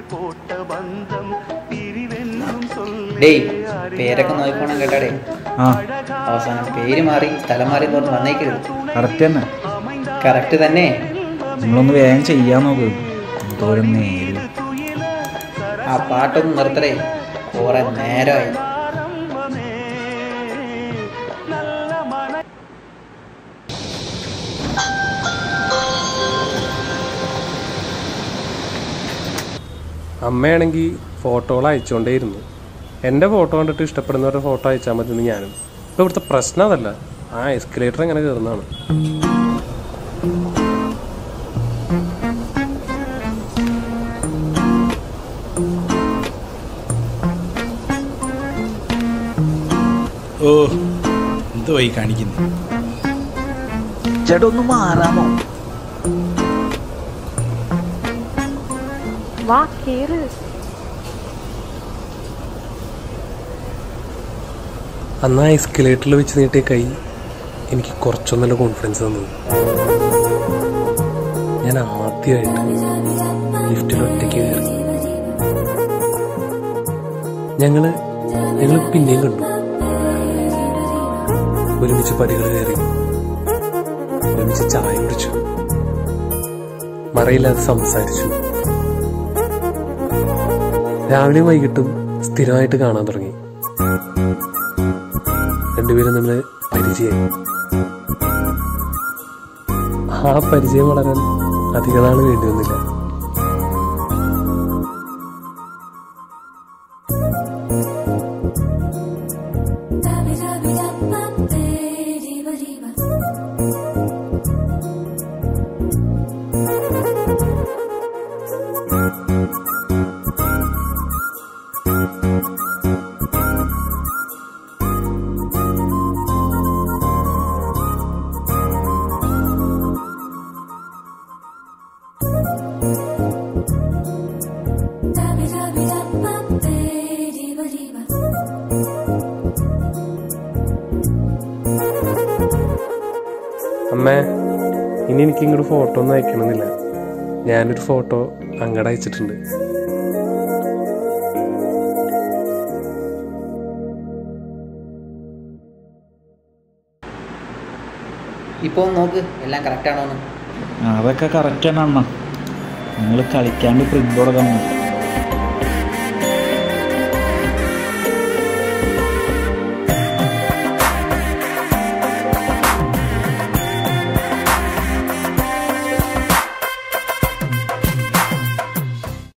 ഡേയ് പേരൊക്കെ നോക്കിക്കോണം കേട്ടാടേ ആ അവസാനം പേര് മാറി സ്ഥലം മാറി എന്ന് പറഞ്ഞ് വന്നേക്കരുത് കറക്റ്റ് തന്നെ കറക്റ്റ് തന്നെ നിങ്ങളൊന്ന് വേഗം ചെയ്യാൻ നോക്ക് എന്തോരം നേര് ആ പാട്ടൊന്ന് നിർത്തടേ കുറെ നേരമായി അമ്മയാണെങ്കിൽ ഫോട്ടോകൾ അയച്ചുകൊണ്ടേയിരുന്നു എൻ്റെ ഫോട്ടോ കണ്ടിട്ട് ഇഷ്ടപ്പെടുന്നവരുടെ ഫോട്ടോ അയച്ചാൽ മതി എന്ന് ഞാനും ഇപ്പോൾ ഇവിടുത്തെ പ്രശ്നം അതല്ല ആ എസ്കലേറ്റർ എങ്ങനെ കയറുന്നതാണ് ഓ എന്തോ ഈ കാണിക്കുന്നത് ചേട്ടാ ഒന്ന് മാറാമോ വാ കേറ് അന്ന് ആ എസ്കലേറ്ററിൽ വെച്ച് നീട്ടിയ കൈ എനിക്ക് കുറച്ചൊന്നല്ല കോൺഫിഡൻസ് തന്നത് ഞാൻ ആദ്യമായിട്ട് ലിഫ്റ്റിൽ ഒറ്റയ്ക്ക് കയറി ഞങ്ങള് ഞങ്ങൾ പിന്നെയും കണ്ടു ഒരുമിച്ച് പടികൾ കയറി ഒരുമിച്ച് ചായ കുടിച്ചു മറയില്ലാതെ സംസാരിച്ചു രാവിലെയും വൈകിട്ടും സ്ഥിരമായിട്ട് കാണാൻ തുടങ്ങി രണ്ടുപേരും നമ്മൾ പരിചയം ആ പരിചയം വളരാൻ അധിക നാൾ വേണ്ടി വന്നില്ല അമ്മേ ഇനി എനിക്ക് ഇങ്ങോട്ട് ഫോട്ടോ ഒന്നും അയക്കണമെന്നില്ല ഞാനൊരു ഫോട്ടോ അങ്ങടെ അയച്ചിട്ടുണ്ട് ഇപ്പോൾ നോക്ക് എല്ലാം കറക്റ്റ് ആണോന്ന് അതൊക്കെ കറക്റ്റ് തന്നെ അണ്ണ നിങ്ങൾ കളിക്കാണ്ട് പ്രിന്റ് കൊടുക്കാൻ നോക്ക്